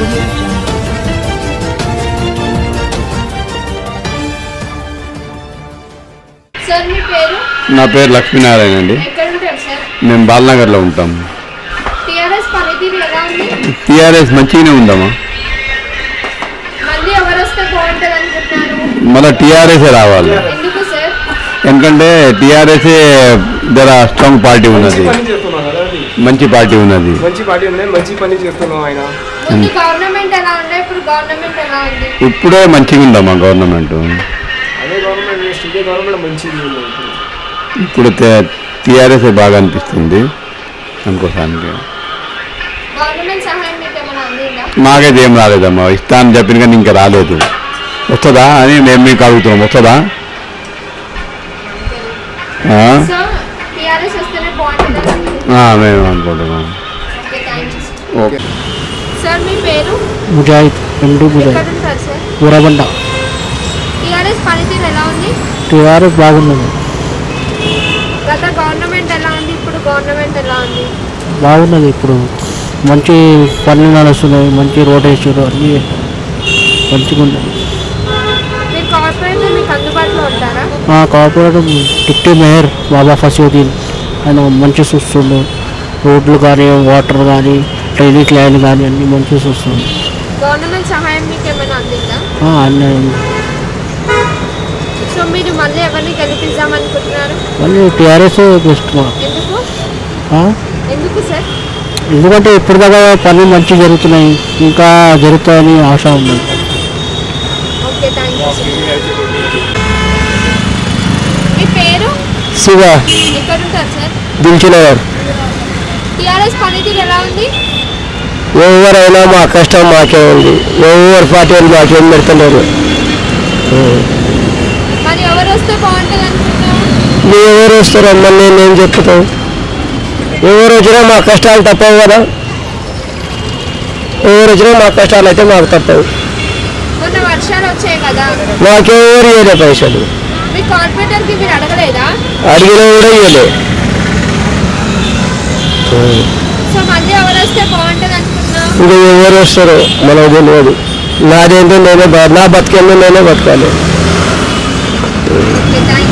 audio jungle. Sir మీ పేరు నా పేరు లక్ష్మీనారాయణ అండి ఎక్కడ ఉంటారు సార్ మేము బాలనగర్లో ఉంటాం టీఆర్ఎస్ పనితీరు ఎలా ఉంది టీఆర్ఎస్ మంచిగానే ఉందమ్మా మళ్ళీ ఎవరు వస్తే బాగుంటుంది అనుకుంటున్నారు మళ్ళీ టీఆర్ఎస్ రావాలి ఎందుకు సార్ ఎందుకంటే టీఆర్ఎస్ జర స్ట్రాంగ్ పార్టీ ఉన్నది పని చేస్తున్నాం కదా అది. మంచి పార్టీ ఉన్నది మంచి పార్టీ ఉన్నాయి మంచి పని చేస్తున్నాం ఆయన ముందు గవర్నమెంట్ ఎలా ఉండే ఇప్పుడు గవర్నమెంట్ ఎలా ఉంది ఇప్పుడే మంచిగా ఉందమ్మా గవర్నమెంట్ అదే గవర్నమెంట్ వేస్ట్ ఇదే గవర్నమెంట్ మంచిది ఉంది ఇప్పుడు. ఇప్పుడు టీఆర్ఎస్ బాగా అనిపిస్తుంది అనుకోసానికి గవర్నమెంట్ సహాయం మీకు ఏమైనా అందిందా మాకైతే ఏం రాలేదమ్మా ఇస్తా అని చెప్పిన కానీ ఇంకా రాలేదు వస్తుందా అని మేము మీకు అడుగుతున్నాం వస్తుందా ఆ? సో టీఆర్ఎస్ వస్తేనే బాగుంటుంది ఆ, మేము అనుకుంటున్నాం okay thank you okay sir మీ పేరు ముజాహిద్ ఎండి ఎక్కడ ముజాహిద్ ఉంటారు సార్ ఊరబండ టీఆర్ఎస్ పనితీరు ఎలా ఉంది టీఆర్ఎస్ బాగున్నది గత గవర్నమెంట్ ఎలా ఉంది ఇప్పుడు గవర్నమెంట్ ఎలా ఉంది బాగున్నది ఇప్పుడు మంచి పనులు నడుస్తున్నాయి మంచి రోడ్ వేసారు అన్నీ మంచిగా ఉన్నది మీరు కార్పొరేటర్ మీకు అందుబాటులో ఉంటారా మా corporator deputy mayor Baba Fasiuddin ఆయన మంచి చూస్తుండు రోడ్లు కానీ వాటర్ కానీ డ్రైనేజ్ లైన్ కానీ అన్నీ మంచిగా చూస్తుండు గవర్నమెంట్ సహాయం మీకు ఏమైనా అందిందా ఆ, అన్నీ సో మీరు మళ్ళీ ఎవరిని గెలిపిద్దాం అనుకుంటున్నారు మళ్ళీ టీఆర్ఎస్ బెస్ట్ మా ఎందుకు ఆ? ఎందుకు సార్ ఎందుకంటే ఇప్పటిదాకా పనులు మంచిగా జరుగుతున్నాయి ఇంకా జరుగుతాయని ఆశ ఉంది ఓకే థ్యాంక్ యూ సార్ మీ పేరు శివ ఎక్కడ ఉంటారు సార్ దిల్చునగర్ టీఆర్ఎస్ పనితీరు ఎలా ఉంది ఎవరైనా మా కష్టం మాకే ఉంది ఎవరు పార్టీ వాళ్ళు మాకేం పెడతలేరు మరి ఎవరు వస్తే బాగుంటుంది అనుకుంటున్నారు మీరు ఎవరు వస్తారు అమ్మని నేను ఏం చెప్తాం ఎవరు వచ్చినా మా కష్టాలు తప్పవు కదా ఎవరు వచ్చినా మా కష్టాలు అయితే మాకు తప్పవు మొన్న వర్షాలు వచ్చాయి కదా మాకెవరు ఇవ్వలే పైసలు మీ కార్పొరేటర్కి మీరు అడగలేదా అడిగినా కూడా ఇవ్వలే సో మళ్ళీ ఎవరు వస్తే బాగుంటుంది అనుకుంటున్నావు ఇంకా ఎవరు వస్తారో మనకు తెలియదు నాదేంటో నేనే బ- నా బతికేందో నేనే బతకాలి ఓకే థ్యాంక్